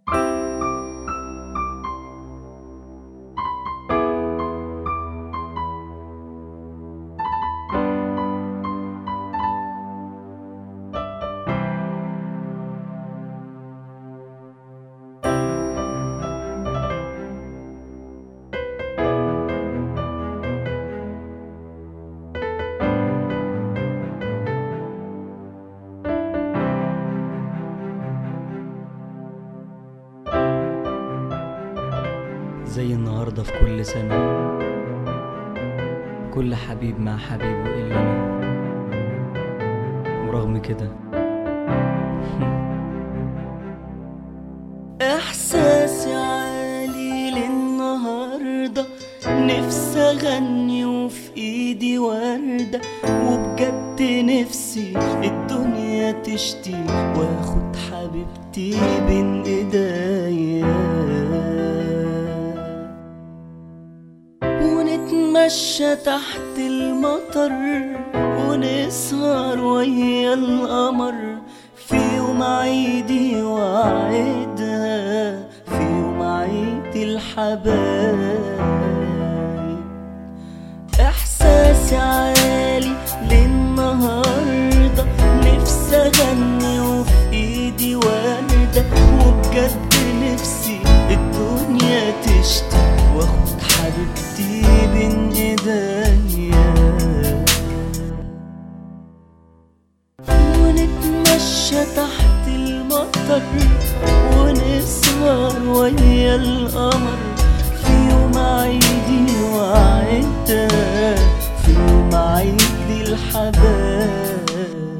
زي النهاردة في كل سنة كل حبيب مع حبيبه إلا أنا ورغم كده إحساسي عالي للنهاردة نفسي أغني وفي إيدي وردة وبجد نفسي الدنيا تشتي واخد حبيبتي بين ايديا ونتمشى تحت المطر ونسهر ويا القمر في يوم عيدي وعيدها في يوم عيد الحبايب احساسي عالي للنهارده نفسي اغني وفي ايدي ورده وبجد نفسي الدنيا تشتي واخد حبيبتي بين ايديا ونتمشى تحت المطر ونسهر ويا القمر في يوم عيدي وعيدها في يوم عيد الحبايب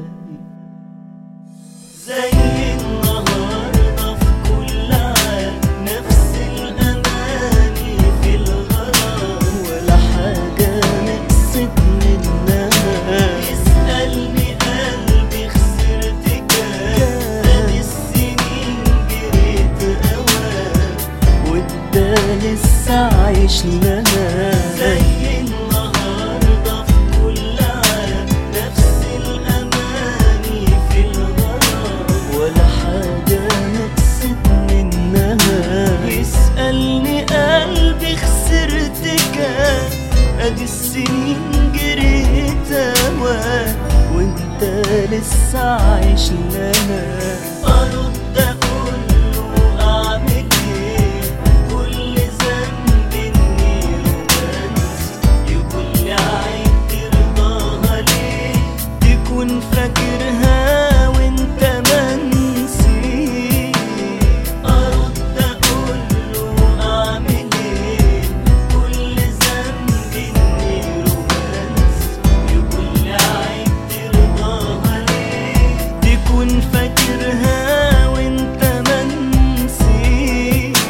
زي النهارده في كل عام نفس الأماني في الغرام ولا حاجة نقصت منها يسألني قلبي خسرت كام ادي السنين جريت أوام وده لسه عايش لها زي النهارده في كل عام نفس الأماني في الغرام ولا حاجة نقصت منها يسألني قلبي خسرت كام ادي السنين جريت أوام وانت لسه عايش لها ارد اقول له اعمل ايه كل ذنب اني رومانسي يقول لي عيب ترضاها ليه تكون فاكرها وانت منسي ارد اقول له اعمل ايه كل ذنب اني رومانسي يقول لي عيب ترضاها ليه تكون فاكرها وانت منسي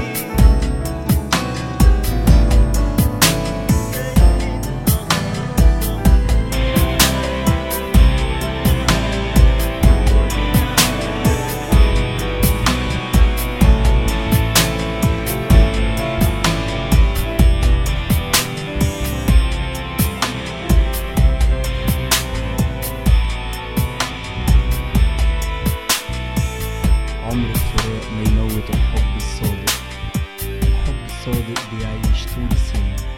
عمر الفراق ما يموت الحب الصادق الحب الصادق بيعيش طول السنين